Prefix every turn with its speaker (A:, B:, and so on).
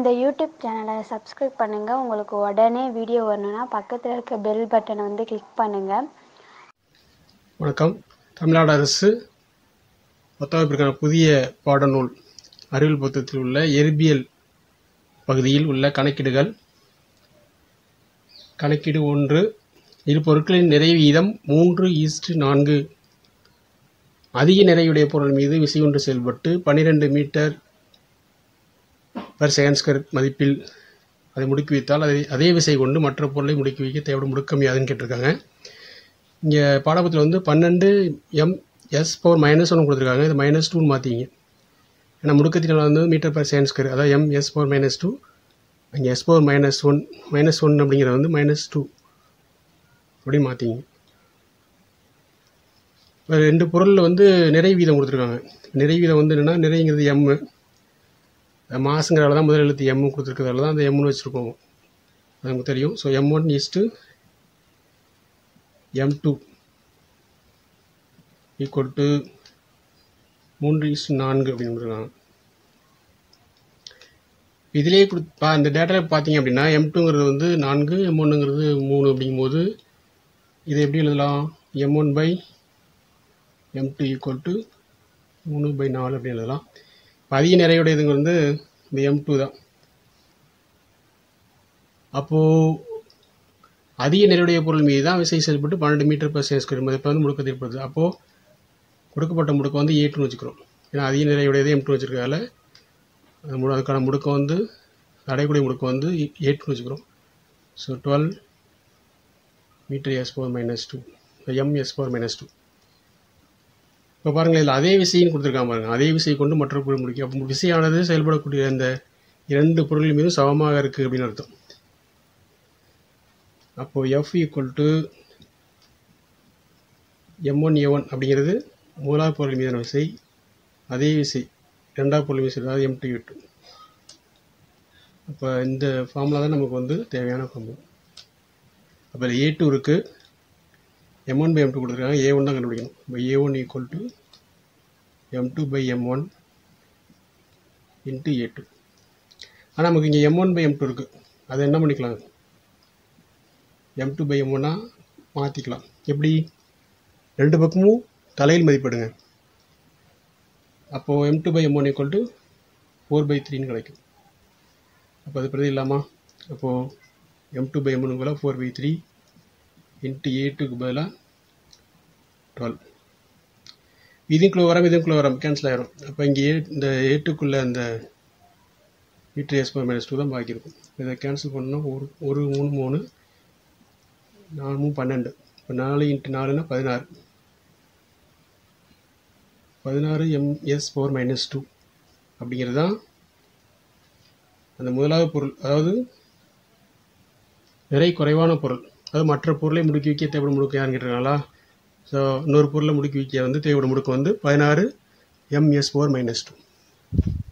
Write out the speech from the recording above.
A: YouTube சேனலை subscribe பண்ணுங்கள் உங்களுக்கு உடனே வீடியோ வரணுன்னா பக்கத்தில் இருக்க பெல் பட்டனை வந்து கிளிக் பண்ணுங்கள்
B: வணக்கம் தமிழ்நாடு அரசு பத்தாம் வகுப்பிற்கான புதிய பாடநூல் அறிவியல் புத்தகத்தில் உள்ள எரிபியல் பகுதியில் உள்ள கணக்கீடுகள் கணக்கீடு ஒன்று இரு பொருட்களின் நிறை வீதம் மூன்று ஈஸ்ட் நான்கு அதிக நிறையுடைய பொருள் மீது விசை கொண்டு செயல்பட்டு பன்னிரெண்டு மீட்டர் பர் செகண்ட் ஸ்கொயர் மதிப்பில் அதை முடுக்கி வைத்தால் அதை அதே விசை கொண்டு மற்ற பொருளை முடுக்கி வைக்க தேவைப்படும் முடுக்கம் யாதுன்னு கேட்டிருக்காங்க இங்கே பாடபத்தில் வந்து பன்னெண்டு எம் எஸ் பவர் மைனஸ் ஒன்று கொடுத்துருக்காங்க இது மைனஸ் டூன்னு மாற்றிங்க ஏன்னா முடுக்கத்தினால் வந்து மீட்டர் பர் செகண்ட் ஸ்கொயர் அதாவது M S power minus two அங்கே S power minus one minus one அப்படிங்கிறது வந்து மைனஸ் டூ அப்படி மாற்றிங்க இப்போ ரெண்டு பொருளில் வந்து நிறை வீதம் கொடுத்துருக்காங்க நிறை வீதம் வந்து என்னென்னா நிறைங்கிறது எம்மு மாசுங்கிறதால தான் முதல் எழுத்து எம்மு கொடுத்துருக்கிறதால தான் அந்த எம்முன்னு வச்சுருக்கோம் அது நமக்கு தெரியும் so M one is to M two equal to மூன்று ஈஸ்ட் நான்கு அப்படின்னு இருக்காங்க இதிலே கொடுப்பா இந்த டேட்டாவில் பார்த்தீங்க அப்படின்னா எம் டூங்கிறது வந்து நான்கு எம் ஒன்றுங்கிறது மூணு அப்படிங்கும்போது இதை எப்படி எழுதலாம் M one by M two equal to மூணு பை நாலு அப்படின்னு எழுதலாம் இப்போ அதிக நிறையுடையதுங்க வந்து இந்த எம் டூ தான் அப்போது அதிக நிறையுடைய பொருள் மீது தான் விசை செயல்பட்டு பன்னெண்டு மீட்டர் பர் செகண்ட் ஸ்கொயர் மதிப்பு வந்து முடுக்கத்தை ஏற்படுது அப்போது கொடுக்கப்பட்ட முடுக்கம் வந்து ஏ டூன்னு வச்சுக்கிறோம் ஏன்னா அதிக நிறையுடையது எம் டூ வச்சுருக்கால அது முடு அதுக்கான முடுக்கம் வந்து அடையக்கூடிய முடுக்கம் வந்து ஏ டூன்னு வச்சுக்கிறோம் so twelve meter S power minus two M S power minus two இப்போ பாருங்கள் இதில் அதே விசைன்னு கொடுத்துருக்காங்க பாருங்கள் அதே விசையை கொண்டு மற்ற பொருள் முடிக்கும் அப்போ விசையானது செயல்படக்கூடிய அந்த இரண்டு பொருள் மீதும் சமமாக இருக்குது அப்படின்னு அர்த்தம் அப்போது F equal to M one A one அப்படிங்கிறது மூலாவது பொருள் மீதான விசை அதே விசை ரெண்டாவது பொருள் விசை அதாவது எம் டூ டூ அப்போ இந்த ஃபார்முலா தான் நமக்கு வந்து தேவையான ஃபார்முலா அப்போ ஏ டூ இருக்குது M one by M two கொடுத்துருக்காங்க ஏ ஒன் தான் கண்டுபிடிக்கணும் இப்போ A one equal to M two by M one into A two ஆனால் நமக்கு இங்கே M one by M two இருக்குது அதை என்ன பண்ணிக்கலாம் எம் டூ பை எம் ஒன்னா மாற்றிக்கலாம் எப்படி ரெண்டு பக்கமும் தலையில் மதிப்பிடுங்க அப்போது M two by M one equal to four by த்ரீன்னு கிடைக்கும் அப்போ அது பிரதி இல்லாமா அப்போது எம் டூ பை எம் ஒனுக்கு பதிலாக four by three into A டூக்கு பதிலாக டுவெல் இதுக்குள்ளே வரம் இதுக்குள்ளே வரம் கேன்சல் ஆயிரும் அப்போ இங்கே ஏ இந்த ஏட்டுக்குள்ளே அந்த meter S per minus two தான் பாக்கி இருக்கும் இதை கேன்சல் பண்ணோம்னா ஒரு ஒரு மூணு மூணு நாலு மூணு பன்னெண்டு இப்போ நாலு இன்ட்டு நாலுன்னா பதினாறு பதினாறு M S power minus two அப்படிங்கிறது தான் அந்த முதலாவது பொருள் அதாவது நிறை குறைவான பொருள் அது மற்ற பொருளை முடுக்கி வைக்க தேவைப்படும் முடுக்கம் யாருன்னு கேட்டிருக்காங்களா ஸோ இன்னொரு பொருளை முடுக்கி வைக்க வந்து தேவைப்படும் முடுக்கம் வந்து பதினாறு எம்எஸ் ஃபோர் மைனஸ் டூ